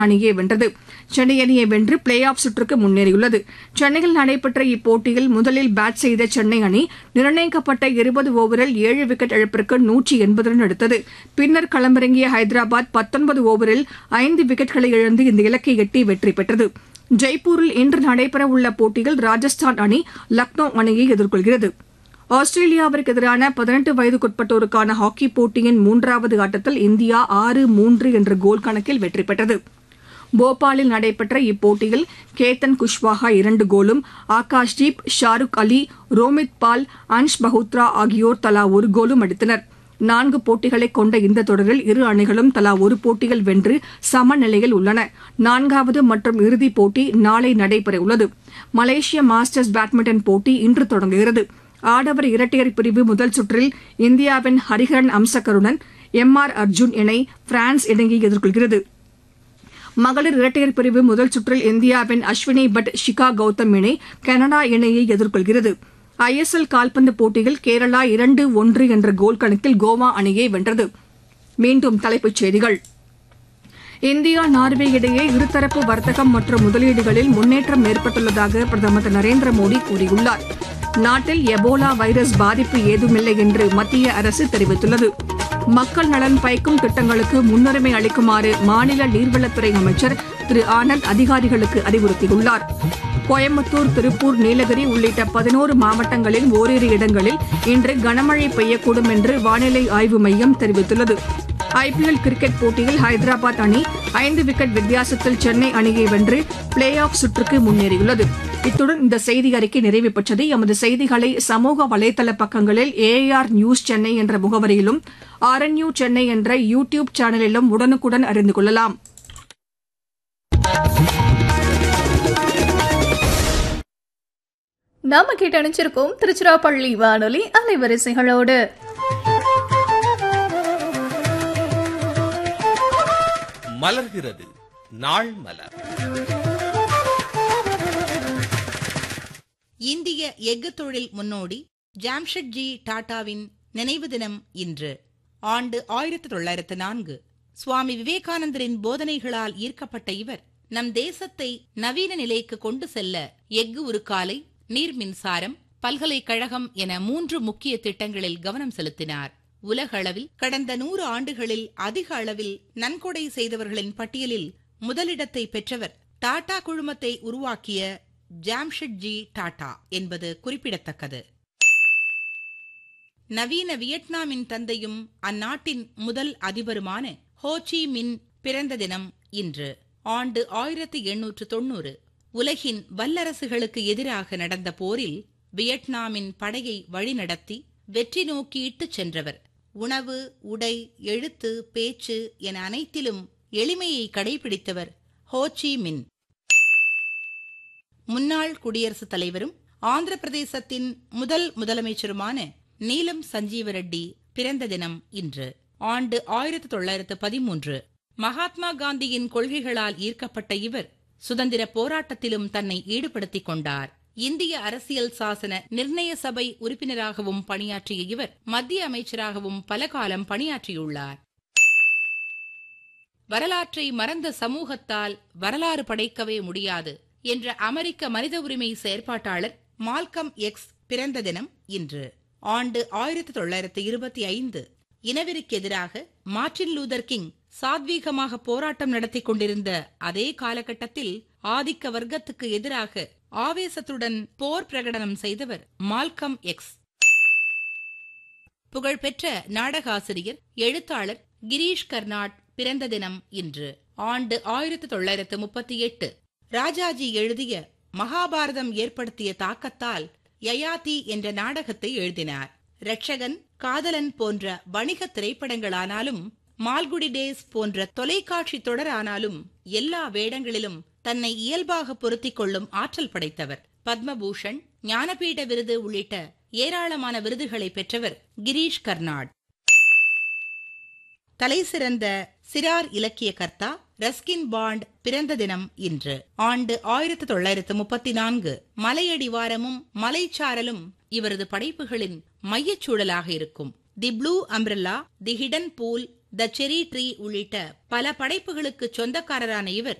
அணியை வென்றது சென்னை அணியை வென்று பிளே ஆஃப் சுற்றுக்கு முன்னேறியுள்ளது சென்னையில் நடைபெற்ற இப்போட்டியில் முதலில் பேட் செய்த சென்னை அணி நிர்ணயிக்கப்பட்ட இருபது ஓவரில் ஏழு விக்கெட் இழப்பிற்கு நூற்றி எண்பது ரன் எடுத்தது பின்னர் களமிறங்கிய ஹைதராபாத் பத்தொன்பது ஓவரில் ஐந்து விக்கெட்களை இழந்து இந்த இலக்கை எட்டி வெற்றி பெற்றது ஜெய்ப்பூரில் இன்று நடைபெறவுள்ள போட்டியில் ராஜஸ்தான் அணி லக்னோ அணியை எதிர்கொள்கிறது ஆஸ்திரேலியாவிற்கு எதிரான பதினெட்டு வயதுக்குட்பட்டோருக்கான ஹாக்கி போட்டியின் மூன்றாவது ஆட்டத்தில் இந்தியா ஆறு மூன்று என்ற கோல் கணக்கில் வெற்றி பெற்றது போபாலில் நடைபெற்ற இப்போட்டியில் கேத்தன் குஷ்வாஹா இரண்டு கோலும் ஆகாஷ்தீப் ஷாருக் அலி ரோமித் பால் அன்ஷ் பஹுத்ரா ஆகியோர் தலா ஒரு கோலும் அடித்தனர் நான்கு போட்டிகளை கொண்ட இந்த தொடரில் இரு அணிகளும் தலா ஒரு போட்டியில் வென்று சமநிலையில் உள்ளன நான்காவது மற்றும் இறுதிப் போட்டி நாளை நடைபெறவுள்ளது மலேசிய மாஸ்டர்ஸ் பேட்மிண்டன் போட்டி இன்று தொடங்குகிறது ஆடவர் இரட்டையர் பிரிவு முதல் சுற்றில் இந்தியாவின் ஹரிஹரன் அம்சக்கருடன் எம் ஆர் அர்ஜுன் இணை பிரான்ஸ் இணையை எதிர்கொள்கிறது மகளிர் இரட்டையர் பிரிவு முதல் சுற்றில் இந்தியாவின் அஸ்வினி பட் ஷிகா கௌதம் இணை கனடா இணையை எதிர்கொள்கிறது ஐஎஸ்எல் கால்பந்து போட்டியில் கேரளா இரண்டு ஒன்று என்ற கோல் கணக்கில் கோவா அணியை வென்றது மீண்டும் தலைப்புச் செய்திகள் இந்தியா நார்வே இடையே இருதரப்பு வர்த்தகம் மற்றும் முதலீடுகளில் முன்னேற்றம் ஏற்பட்டுள்ளதாக பிரதமர் திரு நரேந்திர மோடி கூறியுள்ளார் நாட்டில் எபோலா வைரஸ் பாதிப்பு ஏதுமில்லை என்று மத்திய அரசு தெரிவித்துள்ளது மக்கள் நலன் பயக்கும் திட்டங்களுக்கு முன்னுரிமை அளிக்குமாறு மாநில நீர்வளத்துறை அமைச்சர் திரு ஆனந்த் அதிகாரிகளுக்கு அறிவுறுத்தியுள்ளார் கோயம்புத்தூர் திருப்பூர் நீலகிரி உள்ளிட்ட பதினோரு மாவட்டங்களில் ஓரிரு இடங்களில் இன்று கனமழை பெய்யக்கூடும் என்று வானிலை ஆய்வு மையம் தெரிவித்துள்ளது ஐபிஎல் கிரிக்கெட் போட்டியில் ஹைதராபாத் அணி ஐந்து விக்கெட் வித்தியாசத்தில் சென்னை அணியை வென்று பிளே ஆஃப் சுற்றுக்கு முன்னேறியுள்ளது இத்துடன் இந்த செய்தி அறிக்கை நிறைவு பெற்றது எமது செய்திகளை சமூக வலைதள பக்கங்களில் ஏஆர் நியூஸ் சென்னை என்ற முகவரியிலும் ஆர்என்யூ சென்னை என்ற யூ டியூப் சேனலிலும் உடனுக்குடன் அறிந்து கொள்ளலாம் நாம கேட்டு அணிச்சிருக்கோம் திருச்சிராப்பள்ளி வானொலி அலைவரிசைகளோடு மலர்கிறது நாள் மலர் இந்திய எஃகு தொழில் முன்னோடி ஜாம்ஷெட்ஜி டாடாவின் நினைவு தினம் இன்று ஆண்டு ஆயிரத்தி தொள்ளாயிரத்து நான்கு சுவாமி விவேகானந்தரின் போதனைகளால் ஈர்க்கப்பட்ட இவர் நம் தேசத்தை நவீன நிலைக்கு கொண்டு செல்ல எஃகு உருக்காலை நீர் மின்சாரம் பல்கலைக்கழகம் என மூன்று முக்கிய திட்டங்களில் கவனம் செலுத்தினார் உலக அளவில் கடந்த நூறு ஆண்டுகளில் அதிக அளவில் நன்கொடை செய்தவர்களின் பட்டியலில் முதலிடத்தை பெற்றவர் டாடா குழுமத்தை உருவாக்கிய ஜாம்ஷெட்ஜி டாடா என்பது குறிப்பிடத்தக்கது நவீன வியட்நாமின் தந்தையும் அந்நாட்டின் முதல் அதிபருமான ஹோச்சி மின் பிறந்த தினம் இன்று ஆண்டு ஆயிரத்தி எண்ணூற்று தொன்னூறு உலகின் வல்லரசுகளுக்கு எதிராக நடந்த போரில் வியட்நாமின் படையை வழிநடத்தி வெற்றி நோக்கி இட்டுச் சென்றவர் உணவு உடை எழுத்து பேச்சு என அனைத்திலும் எளிமையை கடைபிடித்தவர் ஹோச்சி மின் முன்னாள் குடியரசுத் தலைவரும் ஆந்திர பிரதேசத்தின் முதல் முதலமைச்சருமான நீலம் சஞ்சீவ ரெட்டி பிறந்த தினம் இன்று ஆண்டு ஆயிரத்தி தொள்ளாயிரத்து பதிமூன்று மகாத்மா காந்தியின் கொள்கைகளால் ஈர்க்கப்பட்ட இவர் சுதந்திர போராட்டத்திலும் தன்னை ஈடுபடுத்திக் கொண்டார் இந்திய அரசியல் சாசன நிர்ணய சபை உறுப்பினராகவும் பணியாற்றிய இவர் மத்திய அமைச்சராகவும் பல காலம் பணியாற்றியுள்ளார் வரலாற்றை மறந்த சமூகத்தால் வரலாறு படைக்கவே முடியாது என்ற அமெரிக்க மனித உரிமை செயற்பாட்டாளர் மால்கம் எக்ஸ் பிறந்த தினம் இன்று ஆண்டு ஆயிரத்தி தொள்ளாயிரத்தி இருபத்தி ஐந்து இனவெறிக்கு எதிராக மார்டின் லூதர் கிங் சாத்வீகமாக போராட்டம் நடத்தி கொண்டிருந்த அதே காலகட்டத்தில் ஆதிக்க வர்க்கத்துக்கு எதிராக ஆவேசத்துடன் போர் பிரகடனம் செய்தவர் மால்கம் எக்ஸ் புகழ்பெற்ற நாடகாசிரியர் எழுத்தாளர் கிரீஷ் கர்னாட் பிறந்த தினம் இன்று ஆண்டு ஆயிரத்தி தொள்ளாயிரத்து முப்பத்தி எட்டு ராஜாஜி எழுதிய மகாபாரதம் ஏற்படுத்திய தாக்கத்தால் யயாதி என்ற நாடகத்தை எழுதினார் ரட்சகன் காதலன் போன்ற வணிக திரைப்படங்களானாலும் மால்குடி டேஸ் போன்ற தொலைக்காட்சி தொடரானாலும் எல்லா வேடங்களிலும் தன்னை இயல்பாக பொருத்திக் கொள்ளும் ஆற்றல் படைத்தவர் பத்மபூஷன் ஞானபீட விருது உள்ளிட்ட ஏராளமான விருதுகளை பெற்றவர் கிரீஷ் கர்னாட் தலைசிறந்த சிறார் இலக்கிய கர்த்தா ரஸ்கின் பாண்ட் பிறந்த தினம் இன்று ஆண்டு ஆயிரத்தி தொள்ளாயிரத்து முப்பத்தி நான்கு மலையடிவாரமும் மலைச்சாரலும் இவரது படைப்புகளின் மையச்சூழலாக இருக்கும் the blue umbrella the hidden pool the cherry tree உள்ளிட்ட பல படைப்புகளுக்கு சொந்தக்காரரான இவர்